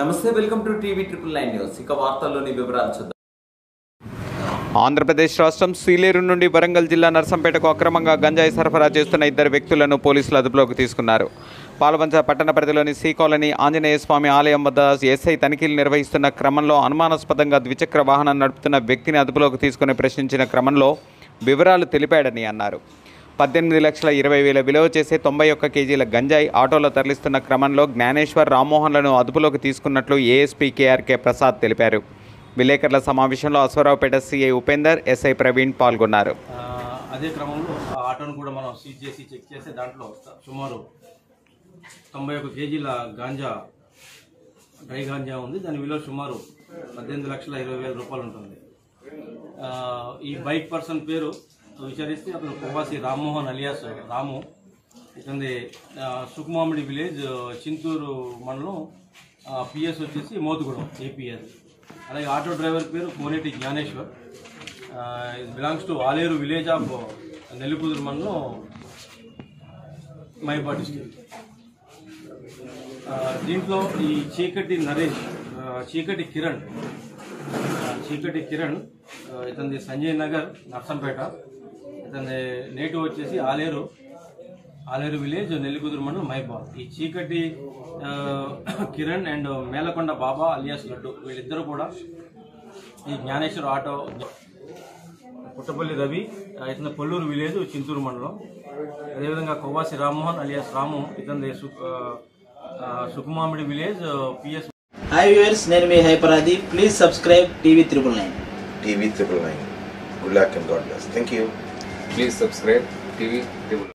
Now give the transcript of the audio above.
నమస్తే welcome to TV triple nine news ఇక వార్తల్లోని వివరాలు చూద్దాం ఆంధ్రప్రదేశ్ రాష్ట్రం సీలేరు నుండి వరంగల్ జిల్లా నర్సంపేటకు అక్రమంగా గంజాయి సరఫరా చేస్తున్న ఇద్దరు వ్యక్తులను పోలీసులు అదుపులోకి తీసుకున్నారు పాల్వంచ పట్టణ పరిధిలోని సి కాలనీ ఆంజనేయ స్వామి ఆలయం వద్ద ఎస్ఐ తనిఖీలు నిర్వహిస్తున్న క్రమంలో అనుమానాస్పదంగా ద్విచక్ర వాహనం నడుపుతున్న వ్యక్తిని అదుపులోకి తీసుకుని ప్రశ్నించిన క్రమంలో వివరాలు తెలిపాడని అన్నారు పద్దెనిమిది లక్షల ఇరవై వేల విలువ చేసే తొంభై ఒక్క కేజీల గంజాయి ఆటోలో తరలిస్తున్న క్రమంలో జ్ఞానేశ్వర్ రామ్మోహన్లను అదుపులోకి తీసుకున్నట్లు ఏఎస్పీ కేఆర్కే ప్రసాద్ తెలిపారు విలేకరుల సమావేశంలో అశ్వరావుపేట సీఐ ఉపేందర్ ఎస్ఐ ప్రవీణ్ పాల్గొన్నారు ఆ, అదే క్రమంలో ఆ ఆటోను కూడా మనం సీజ్ చేసి చెక్ చేస్తే దాంట్లో సుమారు తొంభై ఒక కేజీల గాంజా డ్రై గాంజా ఉంది దాని విలువ సుమారు పద్దెనిమిది లక్షల ఇరవై వేల రూపాయలు ఉంటుంది ఆ, ఈ బైక్ పర్సన్ పేరు విచారిస్తే అతను కొవ్వాసి రామ్మోహన్ అలియాస్ రాము ఇతని ఆ, సుకుమామిడి విలేజ్ చింతూరు మండలం పిఎస్ వచ్చేసి మోతుగూడెం ఏపీఎస్ అలాగే ఆటో డ్రైవర్ పేరు కోనేటి జ్ఞానేశ్వర్ ఇది belongs to Aleru village of Nellikuduru మండలం మైబా డిస్ట్రిక్ట్ దీంట్లో ఈ చీకటి నరేష్ ఆ, చీకటి కిరణ్ ఆ, చీకటి కిరణ్ ఆ, ఇతనిది సంజయ్ నగర్ నర్సంపేట ఇతని నేటివ్ వచ్చేసి ఆలేరు ఆలేరు విలేజ్ నెల్లికుదురు మండలం మైబాల్ ఈ చీకటి ఆ, కిరణ్ అండ్ మేలకొండ బాబా అలియాస్ లడ్డు వీళ్ళిద్దరూ కూడా ఈ జ్ఞానేశ్వర్ ఆటో పుట్టపల్లి రవి ఆ, ఇతని కొల్లూరు విలేజ్ చింతూరు మండలం అదేవిధంగా కొవ్వాసి రామ్మోహన్ అలియాస్ రాము ఇతని సు- ఆ, ఆ, Sukumamidi village PS hi viewers నేను మీ హైపరాది please subscribe TV triple nine TV triple nine. Good luck and God bless. Thank you. Please subscribe TV Tribune.